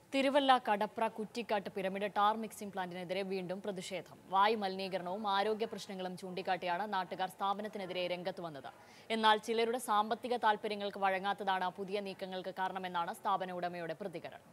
Thiruvalla Kadapra Kuttikkattu Pyramid tar mixing പ്ലാന്റിനെതിരെ വീണ്ടും പ്രതിഷേധം വായു മലിനീകരണവും ആരോഗ്യ പ്രശ്നങ്ങളും ചൂണ്ടിക്കാട്ടിയാണ് നാട്ടുകാർ സ്ഥാപനത്തിനെതിരെ രംഗത്ത് വന്നത് എന്നാൽ ചിലരുടെ സാമ്പത്തിക താൽപര്യങ്ങൾക്ക് വഴങ്ങാത്തതാണ് പുതിയ നീക്കങ്ങൾക്ക് കാരണമെന്നാണ് സ്ഥാപന ഉടമയുടെ പ്രതികരണം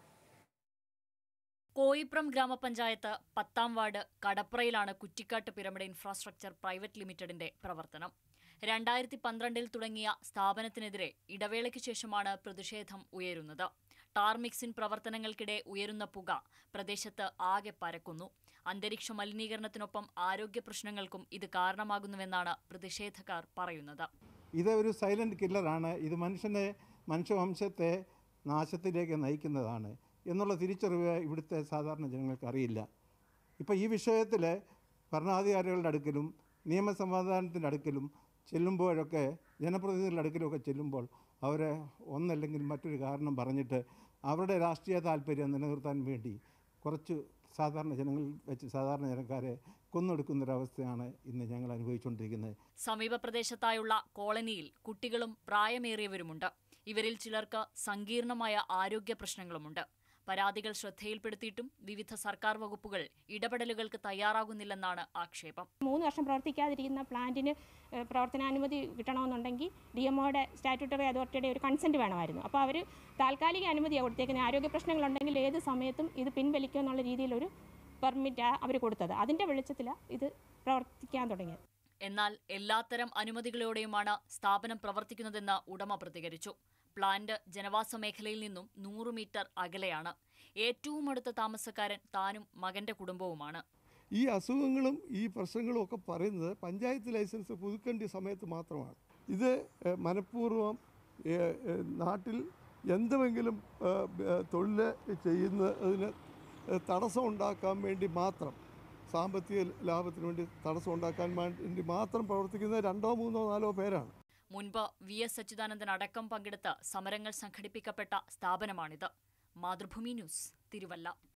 കോയിപ്രം ഗ്രാമപഞ്ചായത്ത് പത്താം വാർഡ് കടപ്രയിലാണ് കുറ്റിക്കാട്ട് പിരമിഡ് ഇൻഫ്രാസ്ട്രക്ചർ പ്രൈവറ്റ് ലിമിറ്റഡിന്റെ പ്രവർത്തനം രണ്ടായിരത്തി പന്ത്രണ്ടിൽ തുടങ്ങിയ സ്ഥാപനത്തിനെതിരെ ഇടവേളയ്ക്ക് ശേഷമാണ് പ്രതിഷേധം ഉയരുന്നത് ടാർ മിക്സിൻ പ്രവർത്തനങ്ങൾക്കിടെ ഉയരുന്ന പുക പ്രദേശത്ത് ആകെ പരക്കുന്നു അന്തരീക്ഷ മലിനീകരണത്തിനൊപ്പം ആരോഗ്യ പ്രശ്നങ്ങൾക്കും ഇത് കാരണമാകുന്നുവെന്നാണ് പ്രതിഷേധക്കാർ പറയുന്നത് ഇത് ഒരു സൈലൻറ്റ് കില്ലറാണ് ഇത് മനുഷ്യനെ മനുഷ്യവംശത്തെ നാശത്തിലേക്ക് നയിക്കുന്നതാണ് എന്നുള്ള തിരിച്ചറിവ് ഇവിടുത്തെ സാധാരണ ജനങ്ങൾക്ക് അറിയില്ല ഇപ്പോൾ ഈ വിഷയത്തിൽ ഭരണാധികാരികളുടെ അടുക്കലും നിയമസമാധാനത്തിൻ്റെ അടുക്കലും ചെല്ലുമ്പോഴൊക്കെ ജനപ്രതിനിധികളുടെ അടുക്കലൊക്കെ ചെല്ലുമ്പോൾ അവരെ ഒന്നല്ലെങ്കിൽ മറ്റൊരു കാരണം പറഞ്ഞിട്ട് അവരുടെ രാഷ്ട്രീയ താല്പര്യം നിലനിർത്താൻ വേണ്ടി കുറച്ച് സാധാരണ ജനങ്ങളിൽ വെച്ച് സാധാരണ ജനക്കാരെ കൊന്നൊടുക്കുന്നൊരവസ്ഥയാണ് ഇന്ന് ഞങ്ങൾ അനുഭവിച്ചുകൊണ്ടിരിക്കുന്നത് സമീപ പ്രദേശത്തായുള്ള കോളനിയിൽ കുട്ടികളും പ്രായമേറിയവരുമുണ്ട് ഇവരിൽ ചിലർക്ക് സങ്കീർണമായ ആരോഗ്യ പ്രശ്നങ്ങളുമുണ്ട് പരാതികൾ ശ്രദ്ധയിൽപ്പെടുത്തിയിട്ടും വിവിധ സർക്കാർ വകുപ്പുകൾ ഇടപെടലുകൾക്ക് തയ്യാറാകുന്നില്ലെന്നാണ് ആക്ഷേപം മൂന്ന് വർഷം പ്രവർത്തിക്കാതിരിക്കുന്ന പ്ലാന്റിന് ഏഹ്, പ്രവർത്തനാനുമതി കിട്ടണമെന്നുണ്ടെങ്കിൽ ഡി എംഒയുടെ സ്റ്റാറ്റ്യൂട്ടറി അതോറിറ്റിയുടെ ഒരു കൺസെൻറ്റ് വേണമായിരുന്നു അപ്പോൾ അവർ താൽക്കാലിക അനുമതിയാണ് കൊടുത്തേക്കുന്നത് ആരോഗ്യ പ്രശ്നങ്ങളുണ്ടെങ്കിൽ ഏത് സമയത്തും ഇത് പിൻവലിക്കും എന്നുള്ള രീതിയിലൊരു പെർമിറ്റാണ് അവർ കൊടുത്തത് അതിൻ്റെ വെളിച്ചത്തിലാണ് ഇത് പ്രവർത്തിക്കാൻ തുടങ്ങിയത് എന്നാൽ എല്ലാത്തരം അനുമതികളോടെയുമാണ് സ്ഥാപനം പ്രവർത്തിക്കുന്നതെന്ന് ഉടമ പ്രതികരിച്ചു പ്ലാന്റ് ജനവാസ മേഖലയിൽ നിന്നും നൂറ് മീറ്റർ അകലെയാണ് ഏറ്റവും അടുത്ത താമസക്കാരൻ താനും മകന്റെ കുടുംബവുമാണ് ഈ അസുഖങ്ങളും ഈ പ്രശ്നങ്ങളും ഒക്കെ പറയുന്നത് പഞ്ചായത്ത് ലൈസൻസ് പുതുക്കേണ്ട സമയത്ത് മാത്രമാണ് ഇത് ഏഹ്, മനഃപൂർവ്വം ഏഹ്, ഏഹ്, നാട്ടിൽ എന്തെങ്കിലും ഏഹ്, ഏഹ്, തൊഴിൽ ചെയ്യുന്നതിന് ഏഹ്, തടസ്സം ഉണ്ടാക്കാൻ വേണ്ടി മാത്രം സാമ്പത്തിക ലാഭത്തിന് വേണ്ടി തടസ്സം ഉണ്ടാക്കാൻ വേണ്ടി മാത്രം പ്രവർത്തിക്കുന്ന രണ്ടോ മൂന്നോ നാലോ പേരാണ് മുൻപ് വി എസ് അച്യുതാനന്ദൻ അടക്കം പങ്കെടുത്ത് സമരങ്ങൾ സംഘടിപ്പിക്കപ്പെട്ട സ്ഥാപനമാണിത് മാതൃഭൂമി ന്യൂസ് തിരുവല്ല